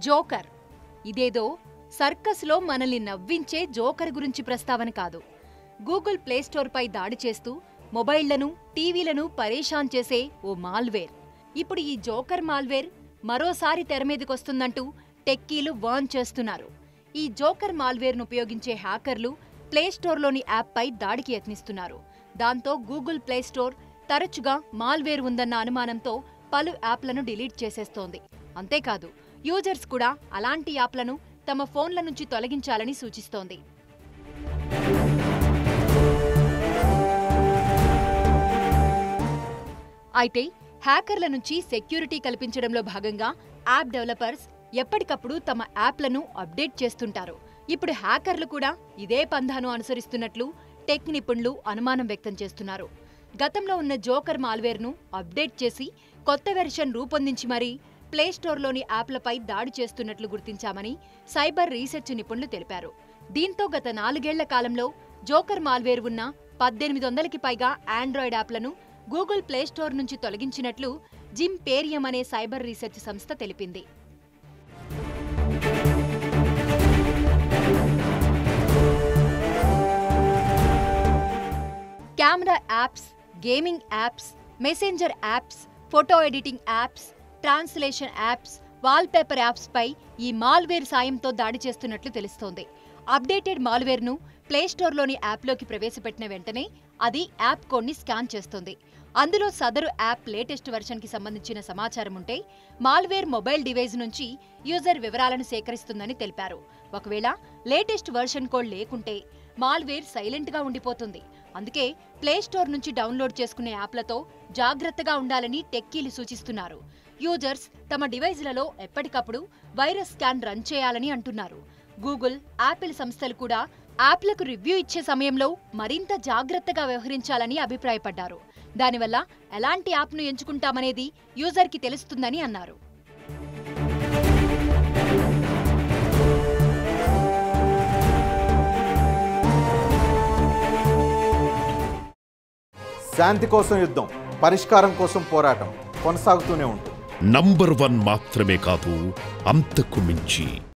joker ఇదేదో సర్కస్లో మనల్ని నవ్వించే joker గురించి ప్రస్తావన కాదు గూగుల్ ప్లేస్టోర్పై దాడి చేస్తూ మొబైళ్లను టీవీలను పరేషాన్ చేసే ఓ మాల్వేర్ ఇప్పుడు ఈ జోకర్ మాల్వేర్ మరోసారి తెరమీదకొస్తుందంటూ టెక్కీలు వార్న్ చేస్తున్నారు ఈ జోకర్ మాల్వేర్ను ఉపయోగించే హ్యాకర్లు ప్లేస్టోర్లోని యాప్పై దాడికి యత్నిస్తున్నారు దాంతో గూగుల్ ప్లేస్టోర్ తరచుగా మాల్వేర్ ఉందన్న అనుమానంతో పలు యాప్లను డిలీట్ చేసేస్తోంది అంతేకాదు యూజర్స్ కూడా అలాంటి యాప్లను తమ ఫోన్ల నుంచి తొలగించాలని సూచిస్తోంది అయితే హ్యాకర్ల నుంచి సెక్యూరిటీ కల్పించడంలో భాగంగా యాప్ డెవలపర్స్ ఎప్పటికప్పుడు తమ యాప్లను అప్డేట్ చేస్తుంటారు ఇప్పుడు హ్యాకర్లు కూడా ఇదే పంధాను అనుసరిస్తున్నట్లు టెక్ నిపుణులు అనుమానం వ్యక్తం చేస్తున్నారు గతంలో ఉన్న జోకర్ మాల్వేర్ను అప్డేట్ చేసి కొత్త వెర్షన్ రూపొందించి మరీ ప్లేస్టోర్లోని యాప్లపై దాడి చేస్తున్నట్లు గుర్తించామని సైబర్ రీసెర్చ్ నిపుణులు తెలిపారు దీంతో గత నాలుగేళ్ల కాలంలో జోకర్ మాల్వేర్ ఉన్న పద్దెనిమిది వందలకి పైగా ఆండ్రాయిడ్ యాప్లను గూగుల్ ప్లేస్టోర్ నుంచి తొలగించినట్లు జిమ్ పేరియం అనే సైబర్ రీసెర్చ్ సంస్థ తెలిపింది camera apps gaming apps messenger apps photo editing apps translation apps wallpaper యాప్స్పై ఈ మాల్వేర్ సాయంతో దాడి చేస్తున్నట్లు తెలుస్తోంది అప్డేటెడ్ మాల్వేర్ను ప్లేస్టోర్లోని యాప్లోకి ప్రవేశపెట్టిన వెంటనే అది యాప్ కోడ్ని స్కాన్ చేస్తుంది అందులో సదరు యాప్ లేటెస్ట్ వెర్షన్కి సంబంధించిన సమాచారం ఉంటే మాల్వేర్ మొబైల్ డివైస్ నుంచి యూజర్ వివరాలను సేకరిస్తుందని తెలిపారు ఒకవేళ లేటెస్ట్ వెర్షన్ కోడ్ లేకుంటే మాల్వేర్ సైలెంట్గా ఉండిపోతుంది అందుకే ప్లేస్టోర్ నుంచి డౌన్లోడ్ చేసుకునే యాప్లతో జాగ్రత్తగా ఉండాలని టెక్కీలు సూచిస్తున్నారు యూజర్స్ తమ డివైజ్లలో ఎప్పటికప్పుడు వైరస్ స్కాన్ రన్ చేయాలని అంటున్నారు గూగుల్ యాపిల్ సంస్థలు కూడా యాప్లకు రివ్యూ ఇచ్చే సమయంలో మరింత జాగ్రత్తగా వ్యవహరించాలని అభిప్రాయపడ్డారు దానివల్ల ఎలాంటి యాప్ను ఎంచుకుంటామనేది యూజర్కి తెలుస్తుందని అన్నారు శాంతి కోసం యుద్ధం పరిష్కారం కోసం పోరాటం కొనసాగుతూనే ఉంటుంది నంబర్ వన్ మాత్రమే కాదు అంతకు మించి